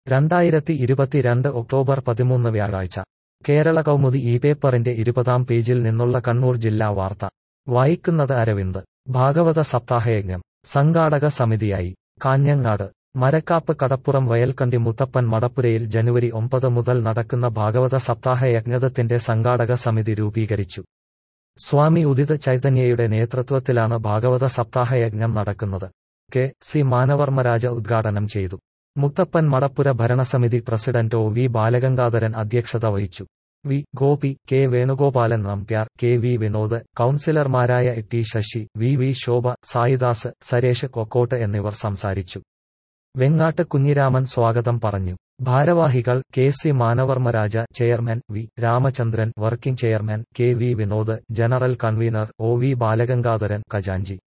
രണ്ടായിരത്തി ഇരുപത്തിരണ്ട് ഒക്ടോബർ പതിമൂന്ന് വ്യാഴാഴ്ച കേരള കൗമുദി ഈ പേപ്പറിന്റെ ഇരുപതാം പേജിൽ നിന്നുള്ള കണ്ണൂർ ജില്ലാ വാർത്ത വായിക്കുന്നത് അരവിന്ദ് ഭാഗവത സപ്താഹയജ്ഞം സംഘാടക സമിതിയായി കാഞ്ഞങ്ങാട് മരക്കാപ്പ് കടപ്പുറം വയൽക്കണ്ടി മുത്തപ്പൻ മടപ്പുരയിൽ ജനുവരി ഒമ്പത് മുതൽ നടക്കുന്ന ഭാഗവത സപ്താഹ യജ്ഞത്തിന്റെ സംഘാടക സമിതി രൂപീകരിച്ചു സ്വാമി ഉദിത് ചൈതന്യയുടെ നേതൃത്വത്തിലാണ് ഭാഗവത സപ്താഹ യജ്ഞം നടക്കുന്നത് കെ സി മാനവർമ്മരാജ ഉദ്ഘാടനം ചെയ്തു മുത്തപ്പൻ മടപ്പുര ഭരണസമിതി പ്രസിഡന്റ് ഒ വി ബാലഗംഗാധരൻ അധ്യക്ഷത വഹിച്ചു V Gopi K Venugopalan Nambiar K V Vinod കൌൺസിലർമാരായ T Sasi V V Shobha Saidas Saresh Kokkott എന്നിവർ സംസാരിച്ചു വെങ്ങാട്ട് കുഞ്ഞിരാമൻ സ്വാഗതം പറഞ്ഞു ഭാരവാഹികൾ K C Manavarmaraja chairman V Ramachandran working chairman K V Vinod general convener O V Balagangadharan ഖജാഞ്ചി